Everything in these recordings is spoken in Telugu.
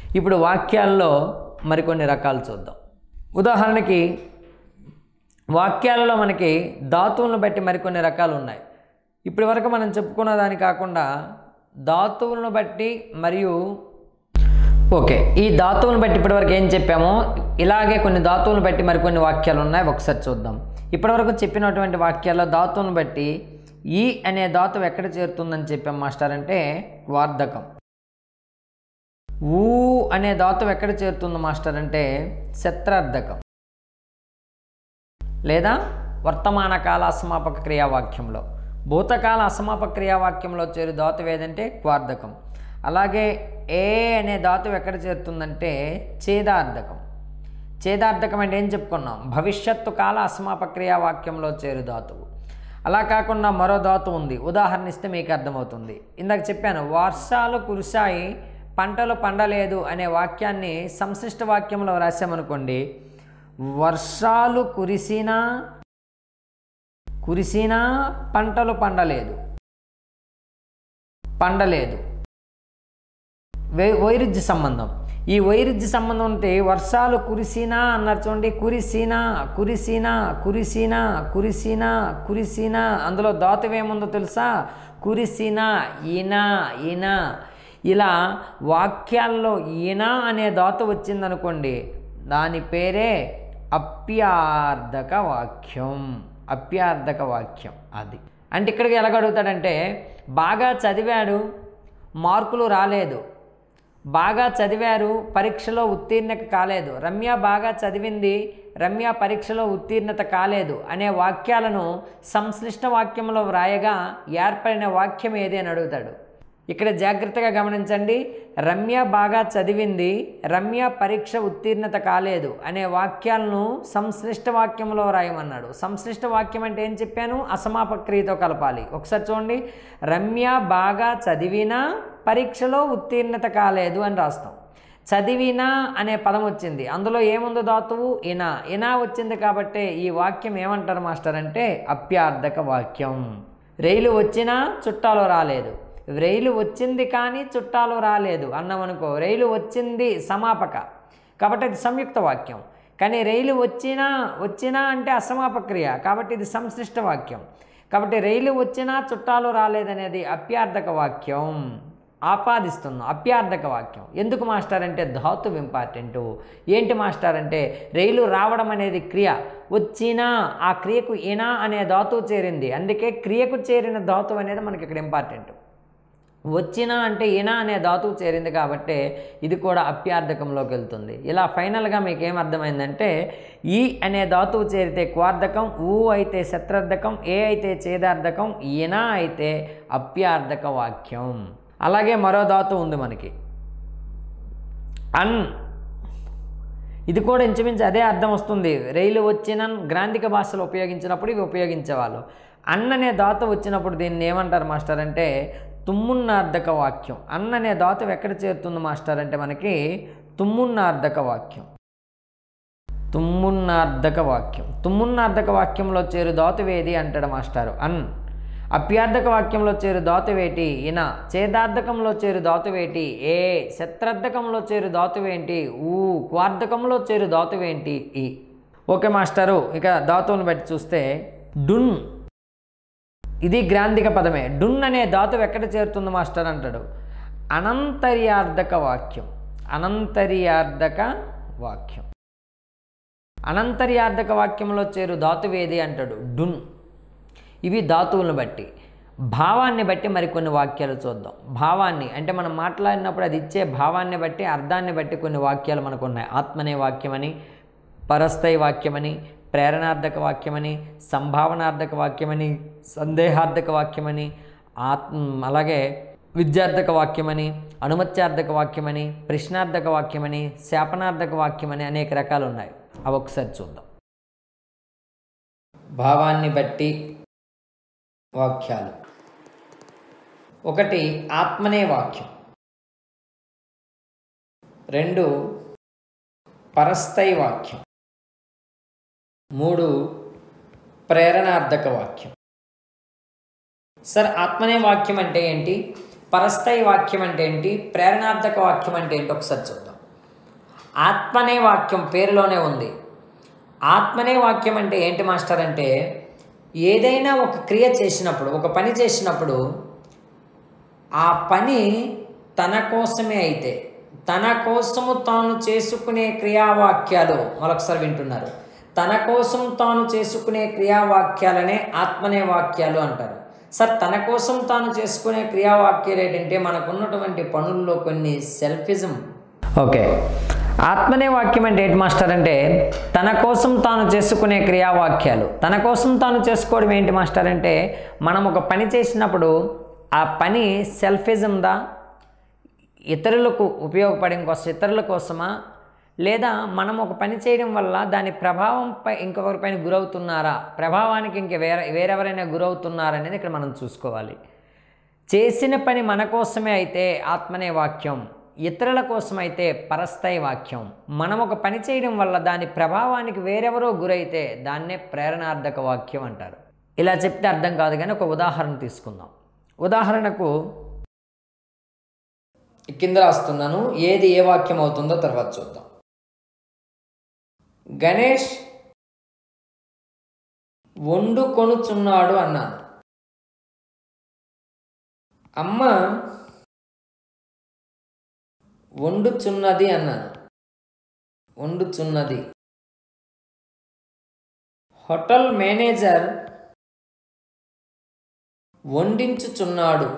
ఇప్పుడు వాక్యాల్లో మరికొన్ని రకాలు చూద్దాం ఉదాహరణకి వాక్యాలలో మనకి ధాతువులను బట్టి మరికొన్ని రకాలు ఉన్నాయి ఇప్పటి వరకు మనం చెప్పుకున్న దాని కాకుండా ధాతువులను బట్టి మరియు ఓకే ఈ ధాతువులను బట్టి ఇప్పటివరకు ఏం చెప్పామో ఇలాగే కొన్ని ధాతువులను బట్టి మరికొన్ని వాక్యాలు ఉన్నాయి ఒకసారి చూద్దాం ఇప్పటివరకు చెప్పినటువంటి వాక్యాల్లో ధాతువులను బట్టి ఈ అనే ధాతువు ఎక్కడ చేరుతుందని చెప్పాం మాస్టర్ అంటే వార్ధకం ఊ అనే ధాతువు ఎక్కడ చేరుతుంది మాస్టర్ అంటే శత్రార్థకం లేదా వర్తమాన కాల అసమాపక క్రియావాక్యంలో భూతకాల అసమాపక క్రియావాక్యంలో చేరు ధాతువు ఏదంటే క్వార్ధకం అలాగే ఏ అనే ధాతువు ఎక్కడ చేరుతుందంటే ఛేదార్థకం ఛేదార్థకం అంటే ఏం చెప్పుకున్నాం భవిష్యత్తు కాల అసమాపక క్రియావాక్యంలో చేరు ధాతువు అలా కాకుండా మరో ధాతువు ఉంది ఉదాహరణ ఇస్తే మీకు అర్థమవుతుంది ఇందాక చెప్పాను వర్షాలు కురిశాయి పంటలు పండలేదు అనే వాక్యాన్ని సంశిష్ట వాక్యంలో రాసామనుకోండి వర్షాలు కురిసినా కురిసినా పంటలు పండలేదు పండలేదు వై వైరుధ్య సంబంధం ఈ వైరుధ్య సంబంధం అంటే వర్షాలు కురిసినా అన్నారు చూడండి కురిసినా కురిసినా కురిసినా కురిసినా కురిసినా అందులో దాతువేముందో తెలుసా కురిసినా ఈనా ఈనా ఇలా వాక్యాల్లో ఈన అనే ధాతు వచ్చిందనుకోండి దాని పేరే అప్యార్థక వాక్యం అప్యార్థక వాక్యం అది అంటే ఇక్కడికి ఎలాగడుగుతాడంటే బాగా చదివాడు మార్కులు రాలేదు బాగా చదివారు పరీక్షలో ఉత్తీర్ణత కాలేదు రమ్య బాగా చదివింది రమ్య పరీక్షలో ఉత్తీర్ణత కాలేదు అనే వాక్యాలను సంశ్లిష్ట వాక్యంలో వ్రాయగా ఏర్పడిన వాక్యం ఏది అని అడుగుతాడు ఇక్కడ జాగ్రత్తగా గమనించండి రమ్య బాగా చదివింది రమ్య పరీక్ష ఉత్తీర్ణత కాలేదు అనే వాక్యాలను సంశ్లిష్ట వాక్యంలో రాయమన్నాడు సంశ్లిష్ట వాక్యం అంటే ఏం చెప్పాను అసమాపక్రియతో కలపాలి ఒకసారి చూడండి రమ్య బాగా చదివినా పరీక్షలో ఉత్తీర్ణత కాలేదు అని రాస్తాం చదివినా అనే పదం వచ్చింది అందులో ఏముందో ధాతువు ఇనా ఇనా వచ్చింది కాబట్టి ఈ వాక్యం ఏమంటారు మాస్టర్ అంటే అప్యార్థక వాక్యం రైలు వచ్చినా చుట్టాలు రాలేదు రైలు వచ్చింది కానీ చుట్టాలు రాలేదు అన్నామనుకో రైలు వచ్చింది సమాపక కాబట్టి అది సంయుక్త వాక్యం కానీ రైలు వచ్చినా వచ్చినా అంటే అసమాపక్రియ కాబట్టి ఇది సంశ్లిష్ట వాక్యం కాబట్టి రైలు వచ్చినా చుట్టాలు రాలేదనేది అప్యార్థక వాక్యం ఆపాదిస్తున్నాం అప్యార్థక వాక్యం ఎందుకు మాస్టర్ అంటే ధాతు ఇంపార్టెంట్ ఏంటి మాస్టర్ అంటే రైలు రావడం అనేది క్రియ వచ్చినా ఆ క్రియకు ఇనా అనే ధాతువు చేరింది అందుకే క్రియకు చేరిన ధాతువు అనేది మనకి ఇక్కడ ఇంపార్టెంట్ వచ్చిన అంటే ఇన అనే ధాతువు చేరింది కాబట్టి ఇది కూడా అప్యార్థకంలోకి వెళ్తుంది ఇలా ఫైనల్గా మీకు ఏమర్థమైందంటే ఈ అనే ధాతువు చేరితే క్వార్థకం ఊ అయితే శత్రార్థకం ఏ అయితే ఛేదార్థకం ఇన అయితే అప్యార్థక వాక్యం అలాగే మరో ధాతువు ఉంది మనకి అన్ ఇది కూడా ఇంచుమించు అదే అర్థం వస్తుంది రైలు వచ్చిన గ్రాంధిక భాషలో ఉపయోగించినప్పుడు ఇవి ఉపయోగించేవాళ్ళు అన్న అనే దాత వచ్చినప్పుడు దీన్ని ఏమంటారు మాస్టర్ అంటే తుమ్మున్నార్థక వాక్యం అన్న అనే దాతం ఎక్కడ చేరుతుంది మాస్టర్ అంటే మనకి తుమ్మున్నార్థక వాక్యం తుమ్మున్నార్థక వాక్యం తుమ్మున్నార్థక వాక్యంలో చేరు దాతువేది అంటాడు మాస్టారు అన్ అప్యార్థక వాక్యంలో చేరు దాతువేటి ఇన చేదార్థకంలో చేరు దాతువేటి ఏ శత్రార్థకంలో చేరు దాతువేంటి ఊ క్వార్థకంలో చేరు దాతువేంటి ఈ ఓకే మాస్టారు ఇక ధాతువుని బట్టి చూస్తే డున్ ఇది గ్రాంధిక పదమే డున్ అనే ధాతువు ఎక్కడ చేరుతుంది మాస్టర్ అంటాడు అనంతర్యార్థక వాక్యం అనంతర్యార్థక వాక్యం అనంతర్యార్థక వాక్యంలో చేరు ధాతువేది అంటాడు డున్ ఇవి ధాతువులను బట్టి భావాన్ని బట్టి మరికొన్ని వాక్యాలు చూద్దాం భావాన్ని అంటే మనం మాట్లాడినప్పుడు అది ఇచ్చే భావాన్ని బట్టి అర్థాన్ని బట్టి కొన్ని వాక్యాలు మనకు ఉన్నాయి ఆత్మనే వాక్యమని పరస్థాయి వాక్యమని ప్రేరణార్థక వాక్యమని సంభావనార్థక వాక్యమని సందేహార్థక వాక్యమని ఆత్మ అలాగే విద్యార్థక వాక్యమని అనుమత్యార్థక వాక్యమని ప్రశ్నార్థక వాక్యమని శాపనార్థక వాక్యమని అనేక రకాలు ఉన్నాయి అవి ఒకసారి చూద్దాం భావాన్ని బట్టి వాక్యాలు ఒకటి ఆత్మనే వాక్యం రెండు పరస్థాయి వాక్యం మూడు ప్రేరణార్థక వాక్యం సార్ ఆత్మనే వాక్యం అంటే ఏంటి పరస్థాయి వాక్యం అంటే ఏంటి ప్రేరణార్థక వాక్యం అంటే ఏంటి ఒకసారి చూద్దాం ఆత్మనే వాక్యం పేరులోనే ఉంది ఆత్మనే వాక్యం అంటే ఏంటి మాస్టర్ అంటే ఏదైనా ఒక క్రియ చేసినప్పుడు ఒక పని చేసినప్పుడు ఆ పని తన కోసమే అయితే తన కోసము తాను చేసుకునే క్రియావాక్యాలు మరొకసారి వింటున్నారు తన కోసం తాను చేసుకునే క్రియావాక్యాలనే ఆత్మనే వాక్యాలు అంటారు సార్ తన కోసం తాను చేసుకునే క్రియావాక్యాలు ఏంటంటే మనకున్నటువంటి పనుల్లో కొన్ని సెల్ఫిజం ఓకే ఆత్మనే వాక్యం అంటే ఏంటి మాస్టర్ అంటే తన కోసం తాను చేసుకునే క్రియావాక్యాలు తన కోసం తాను చేసుకోవడం ఏంటి మాస్టర్ అంటే మనం ఒక పని చేసినప్పుడు ఆ పని సెల్ఫిజందా ఇతరులకు ఉపయోగపడడం కోసం ఇతరుల కోసమా లేదా మనం ఒక పని చేయడం వల్ల దాని ప్రభావంపై ఇంకొకరిపైన గురవుతున్నారా ప్రభావానికి ఇంక వేరే వేరెవరైనా గురవుతున్నారా అనేది ఇక్కడ మనం చూసుకోవాలి చేసిన పని మన కోసమే అయితే ఆత్మనే వాక్యం ఇతరుల కోసం అయితే పరస్థాయి వాక్యం మనం ఒక పని చేయడం వల్ల దాని ప్రభావానికి వేరెవరో గురైతే దాన్నే ప్రేరణార్థక వాక్యం అంటారు ఇలా చెప్తే అర్థం కాదు కానీ ఒక ఉదాహరణ తీసుకుందాం ఉదాహరణకు కింద రాస్తున్నాను ఏది ఏ వాక్యం అవుతుందో తర్వాత చూద్దాం గణేష్ వండుకొనుచున్నాడు అన్నాను అమ్మ వండుచున్నది అన్నాను వండుచున్నది హోటల్ మేనేజర్ వండించుచున్నాడు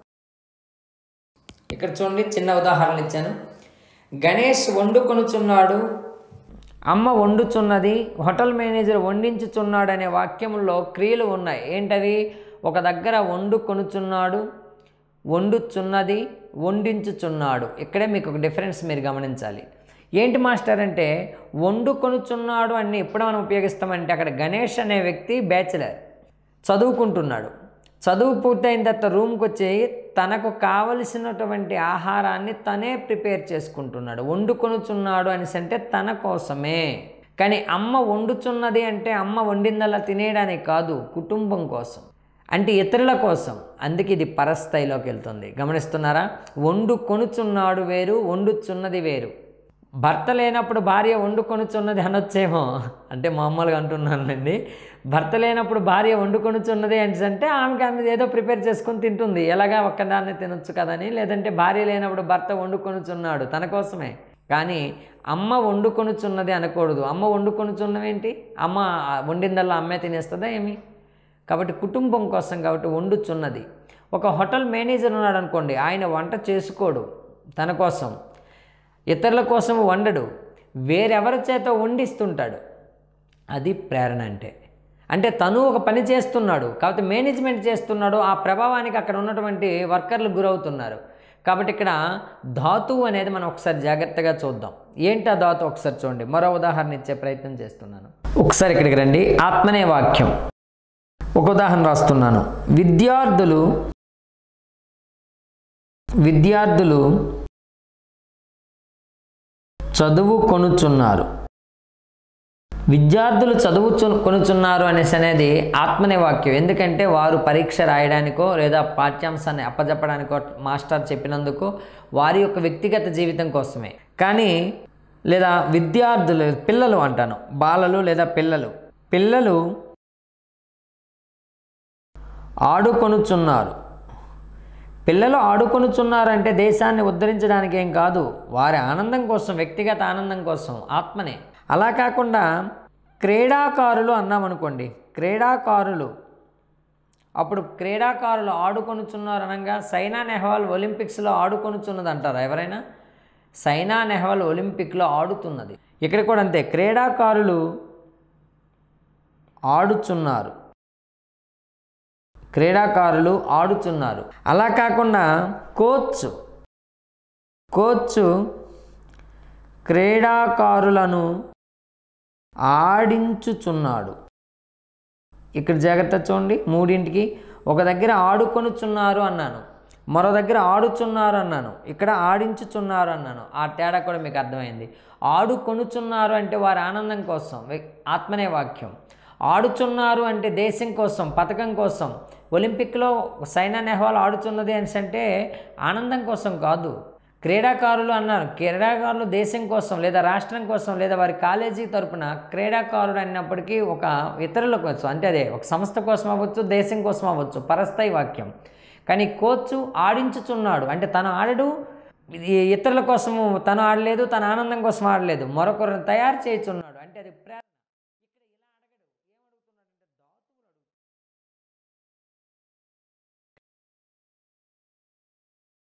ఇక్కడ చూడండి చిన్న ఉదాహరణ ఇచ్చాను గణేష్ వండుకొనుచున్నాడు అమ్మ వండుచున్నది హోటల్ మేనేజర్ వండించుచున్నాడు అనే వాక్యంలో క్రియలు ఉన్నాయి ఏంటవి ఒక దగ్గర వండుకొనుచున్నాడు వండుచున్నది వండించుచున్నాడు ఇక్కడే మీకు ఒక డిఫరెన్స్ మీరు గమనించాలి ఏంటి మాస్టర్ అంటే వండుకొనుచున్నాడు అని ఎప్పుడు మనం ఉపయోగిస్తామంటే అక్కడ గణేష్ అనే వ్యక్తి బ్యాచిలర్ చదువుకుంటున్నాడు చదువు పూర్తయిన తర్వాత రూమ్కి వచ్చి తనకు కావలసినటువంటి ఆహారాన్ని తనే ప్రిపేర్ చేసుకుంటున్నాడు వండుకొనుచున్నాడు అనేసి అంటే తన కోసమే కానీ అమ్మ వండుచున్నది అంటే అమ్మ వండిందల్లా తినేయడానికి కాదు కుటుంబం కోసం అంటే ఇతరుల కోసం అందుకే ఇది పరస్థాయిలోకి వెళ్తుంది గమనిస్తున్నారా వండు కొనుచున్నాడు వేరు వండుచున్నది వేరు భర్త లేనప్పుడు భార్య వండుకొనుచున్నది అనొచ్చేమో అంటే మామూలుగా అంటున్నానండి భర్త లేనప్పుడు భార్య వండుకొనుచున్నది అంటే ఆమెకి ఆమె ఏదో ప్రిపేర్ చేసుకొని తింటుంది ఎలాగా ఒక్కదాన్ని తినొచ్చు కదని లేదంటే భార్య లేనప్పుడు భర్త వండుకొనుచున్నాడు తన కోసమే కానీ అమ్మ వండుకొనుచున్నది అనకూడదు అమ్మ వండుకొనుచున్నవేంటి అమ్మ వండిందల్లా అమ్మే తినేస్తుందా ఏమి కాబట్టి కుటుంబం కోసం కాబట్టి వండుచున్నది ఒక హోటల్ మేనేజర్ ఉన్నాడు అనుకోండి ఆయన వంట చేసుకోడు తన కోసం ఇతరుల కోసం వండడు వేరెవరి చేత వండిస్తుంటాడు అది ప్రేరణ అంటే అంటే తను ఒక పని చేస్తున్నాడు కాబట్టి మేనేజ్మెంట్ చేస్తున్నాడు ఆ ప్రభావానికి అక్కడ ఉన్నటువంటి వర్కర్లు గురవుతున్నారు కాబట్టి ఇక్కడ ధాతువు అనేది మనం ఒకసారి జాగ్రత్తగా చూద్దాం ఏంటి ఆ ధాతు ఒకసారి చూడండి మరో ఉదాహరణ ఇచ్చే ప్రయత్నం చేస్తున్నాను ఒకసారి ఇక్కడికి రండి ఆత్మనే వాక్యం ఒక ఉదాహరణ రాస్తున్నాను విద్యార్థులు విద్యార్థులు చదువు కొనుచున్నారు విద్యార్థులు చదువు కొనుచున్నారు అనేసి అనేది ఆత్మనే వాక్యం ఎందుకంటే వారు పరీక్ష రాయడానికో లేదా పాఠ్యాంశాన్ని అప్పజెప్పడానికో మాస్టర్ చెప్పినందుకు వారి యొక్క వ్యక్తిగత జీవితం కోసమే కానీ లేదా విద్యార్థులు పిల్లలు అంటాను బాలలు లేదా పిల్లలు పిల్లలు ఆడుకొనుచున్నారు పిల్లలు ఆడుకొనుచున్నారంటే దేశాన్ని ఉద్ధరించడానికి ఏం కాదు వారి ఆనందం కోసం వ్యక్తిగత ఆనందం కోసం ఆత్మనే అలా కాకుండా క్రీడాకారులు అన్నామనుకోండి క్రీడాకారులు అప్పుడు క్రీడాకారులు ఆడుకొనుచున్నారు అనగా సైనా నెహ్వాల్ ఒలింపిక్స్లో ఆడుకొనుచున్నది అంటారా ఎవరైనా సైనా నెహ్వాల్ ఒలింపిక్లో ఆడుతున్నది ఇక్కడ కూడా అంతే క్రీడాకారులు ఆడుచున్నారు క్రీడాకారులు ఆడుచున్నారు అలా కాకుండా కోచ్ కోచ్ క్రీడాకారులను ఆడించుచున్నాడు ఇక్కడ జాగ్రత్త చూడండి మూడింటికి ఒక దగ్గర ఆడుకొనుచున్నారు అన్నాను మరో దగ్గర ఆడుచున్నారు అన్నాను ఇక్కడ ఆడించుచున్నారు అన్నాను ఆ తేడా కూడా మీకు అర్థమైంది ఆడుకొనుచున్నారు అంటే వారి ఆనందం కోసం ఆత్మనే వాక్యం ఆడుచున్నారు అంటే దేశం కోసం పథకం కోసం ఒలింపిక్లో సైనా నెహ్వాల్ ఆడుచున్నది అని అంటే ఆనందం కోసం కాదు క్రీడాకారులు అన్నారు క్రీడాకారులు దేశం కోసం లేదా రాష్ట్రం కోసం లేదా వారి కాలేజీ తరపున క్రీడాకారుడు అన్నప్పటికీ ఒక ఇతరుల కోసం అంటే అదే ఒక సంస్థ కోసం అవ్వచ్చు దేశం కోసం అవ్వచ్చు పరస్థాయి వాక్యం కానీ కోచ్ ఆడించుచున్నాడు అంటే తను ఆడడు ఇది ఇతరుల కోసము తను ఆడలేదు తన ఆనందం కోసం ఆడలేదు మరొకరిని తయారు చేయుచున్నాడు అంటే అది ప్రేరణ